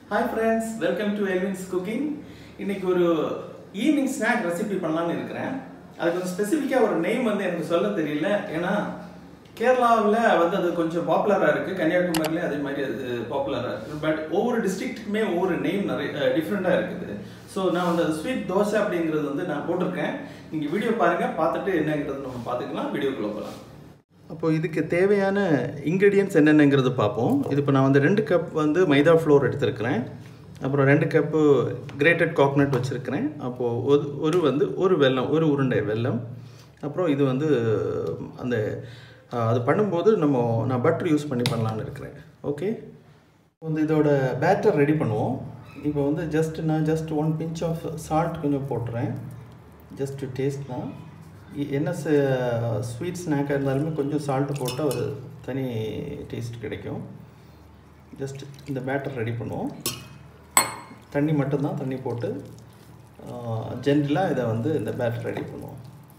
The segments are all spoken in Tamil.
hi friends welcome to Elvin's cooking இன்னைக்கு ஒரு ஈவினிங் ஸ்நாக் ரெசிபி பண்ணலாம்னு இருக்கிறேன் அதுக்கு வந்து ஸ்பெசிஃபிக்காக ஒரு நேம் வந்து எனக்கு சொல்ல தெரியல ஏன்னா கேரளாவில் வந்து அது கொஞ்சம் பாப்புலராக இருக்குது கன்னியாகுமரியிலே அதே மாதிரி அது பாப்புலராக இருக்குது பட் ஒவ்வொரு டிஸ்ட்ரிக்ட்டுக்குமே ஒவ்வொரு நேம் நிறைய டிஃப்ரெண்ட்டாக இருக்குது ஸோ நான் வந்து அது ஸ்வீட் தோசை அப்படிங்கிறது வந்து நான் போட்டிருக்கேன் நீங்கள் வீடியோ பாருங்கள் பார்த்துட்டு என்னங்கிறது நம்ம பார்த்துக்கலாம் வீடியோக்குள்ளே போகலாம் அப்போ இதுக்கு தேவையான இன்க்ரீடியன்ஸ் என்னென்னங்கிறது பார்ப்போம் இது இப்போ நான் வந்து ரெண்டு கப் வந்து மைதா ஃப்ளோர் எடுத்திருக்கிறேன் அப்புறம் ரெண்டு கப்பு கிரேட்டட் காக்னட் வச்சுருக்கிறேன் அப்போது ஒரு ஒரு வந்து ஒரு வெல்லம் ஒரு உருண்டை வெல்லம் அப்புறம் இது வந்து அந்த அஹ், அது பண்ணும்போது நம்ம நான் பட்டர் யூஸ் பண்ணி பண்ணலான்னு இருக்கிறேன் ஓகே வந்து இதோட பேட்டர் ரெடி பண்ணுவோம் இப்போ வந்து ஜஸ்ட் நான் just one pinch of salt கொஞ்சம் போட்டுறேன் ஜஸ்ட் டேஸ்ட் தான் இ- என்ன ஸ்வீட் ஸ்நாக்காக இருந்தாலுமே கொஞ்சம் சால்ட்டு போட்டால் ஒரு தனி டேஸ்ட் கிடைக்கும் ஜஸ்ட் இந்த பேட்டர் ரெடி பண்ணுவோம் தண்ணி மட்டும்தான் தண்ணி போட்டு ஜென்ரலாக இதை வந்து இந்த பேட்டர் ரெடி பண்ணுவோம்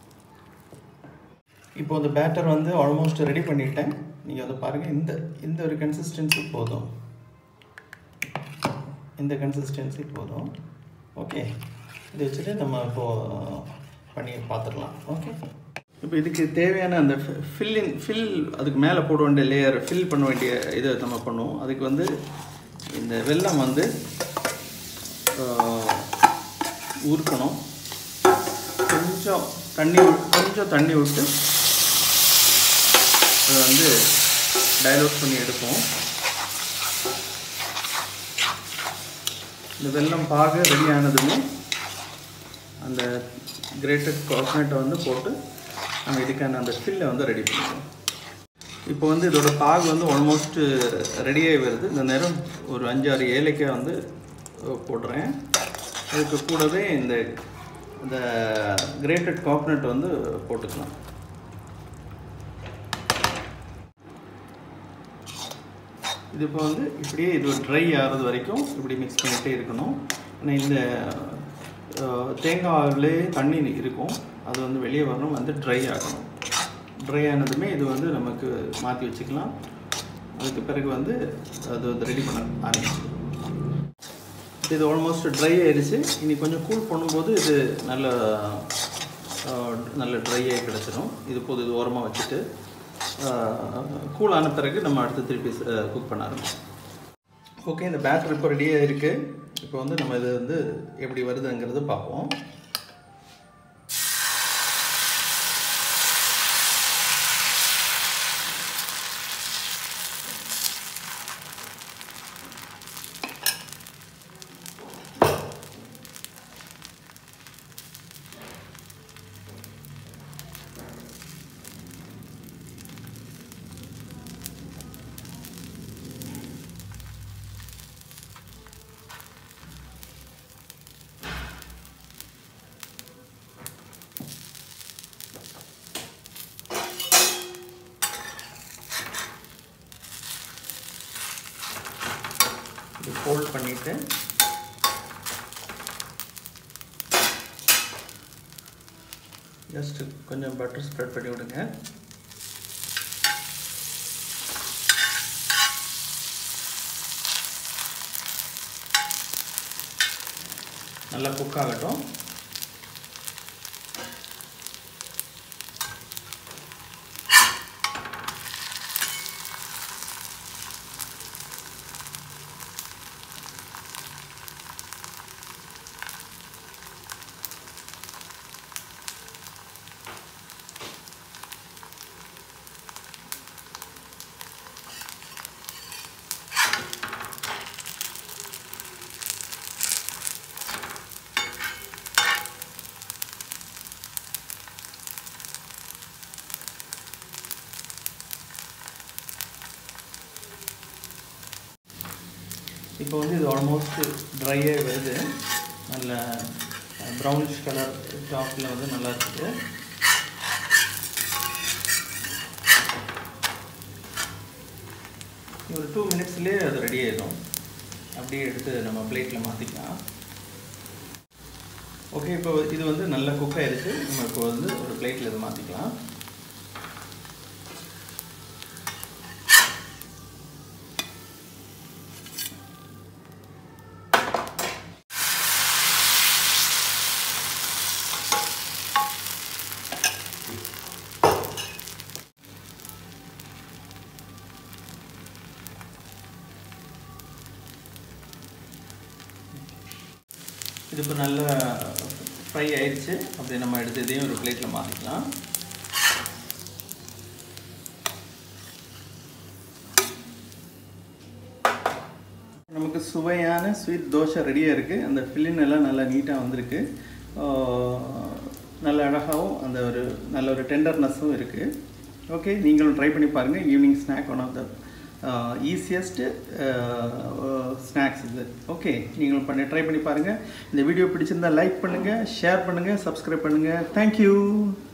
இப்போ இந்த பேட்டர் வந்து ஆல்மோஸ்ட் ரெடி பண்ணிட்டேன் நீங்கள் அதை பாருங்கள் இந்த இந்த ஒரு கன்சிஸ்டன்சி போதும் இந்த கன்சிஸ்டன்சி போதும் ஓகே இதை வச்சுட்டு நம்ம இப்போது பண்ணி பார்த்துடலாம் ஓகே இப்போ இதுக்கு தேவையான அந்த ஃபில்லிங் ஃபில் அதுக்கு மேலே போட வேண்டிய லேயர் ஃபில் பண்ண வேண்டிய இதை நம்ம பண்ணுவோம் அதுக்கு வந்து இந்த வெல்லம் வந்து ஆஹ், உருக்கணும் கொஞ்சம் தண்ணி விட்- கொஞ்சம் தண்ணி விட்டு அதை வந்து டைலூட் பண்ணி எடுப்போம் இந்த வெல்லம் பாகு ரெடி ஆனதுமே அந்த கிரேட்டட் கோகனட்டை வந்து போட்டு நம்ம இதுக்கான அந்த ஃபில்லை வந்து ரெடி பண்ணுவோம் இப்போ வந்து இதோட பாகு வந்து ஆல்மோஸ்ட் ரெடியாகி வருது இந்த நேரம் ஒரு அஞ்சாறு ஏலக்காய் வந்து அஹ், போடுறேன் அதுக்கு கூடவே இந்த இந்த கிரேட்டட் கோகனட் வந்து போட்டுக்கலாம் இது இப்போ வந்து இப்படியே இது ட்ரை ஆகிறது வரைக்கும் இப்படி மிக்ஸ் பண்ணிகிட்டே இருக்கணும் ஆனால் இந்த அஹ், தேங்காயிலே தண்ணி இருக்கும் அது வந்து வெளியே வரணும் வந்து ட்ரை ஆகணும் ட்ரை ஆனதுமே இது வந்து நமக்கு மாற்றி வச்சுக்கலாம் அதுக்கு பிறகு வந்து அது வந்து ரெடி பண்ண ஆரம்பிச்சிடும் இது ஆல்மோஸ்ட் ட்ரை ஆயிடுச்சு இனி கொஞ்சம் கூல் பண்ணும்போது இது நல்ல அஹ், நல்ல ட்ரை ஆகி கிடச்சிரும் இது போது இது ஓரமாக வச்சுட்டு கூல் ஆன பிறகு நம்ம அடுத்து திருப்பி குக் பண்ண ஆரம்பிச்சோம் ஓகே இந்த பேட்டர் இப்போ ரெடியாக இருக்குது இப்போ வந்து நம்ம இது வந்து எப்படி வருதுங்கிறது பார்ப்போம் இது ஃபோல்ட் பண்ணிவிட்டு ஜஸ்ட் கொஞ்சம் பட்டர் ஸ்ப்ரெட் பண்ணி விடுங்க நல்லா குக் ஆகட்டும் இப்போ வந்து இது ஆல்மோஸ்ட் ட்ரையாக வருது நல்ல ப்ரௌனிஷ் கலர் டாப்பில் வந்து நல்லா இருக்குது ஒரு டூ மினிட்ஸ்லேயே அது ரெடி ஆயிடும் அப்படியே எடுத்து நம்ம பிளேட்டில் மாற்றிக்கலாம் ஓகே இப்போ இது வந்து நல்லா குக் ஆயிடுச்சு நம்ம இப்போ வந்து ஒரு பிளேட்டில் இதை மாற்றிக்கலாம் இது இப்போ நல்லா ஃப்ரை ஆயிடுச்சு அப்படியே நம்ம எடுத்து இதையும் ஒரு பிளேட்டில் மாற்றிக்கலாம் நமக்கு சுவையான ஸ்வீட் தோசை ரெடியாக இருக்குது அந்த ஃபில்லின் எல்லாம் நல்லா நீட்டாக வந்திருக்கு ஆஹ் நல்ல அழகாகவும் அந்த ஒரு நல்ல ஒரு டெண்டர்னஸும் இருக்குது ஓகே நீங்களும் ட்ரை பண்ணி பாருங்கள் evening snack one of the easiest snacks இது ஓகே நீங்களும் பண்ணி ட்ரை பண்ணி பாருங்கள் இந்த வீடியோ பிடிச்சிருந்தா லைக் பண்ணுங்கள் ஷேர் பண்ணுங்கள் சப்ஸ்கிரைப் பண்ணுங்கள் தேங்க்யூ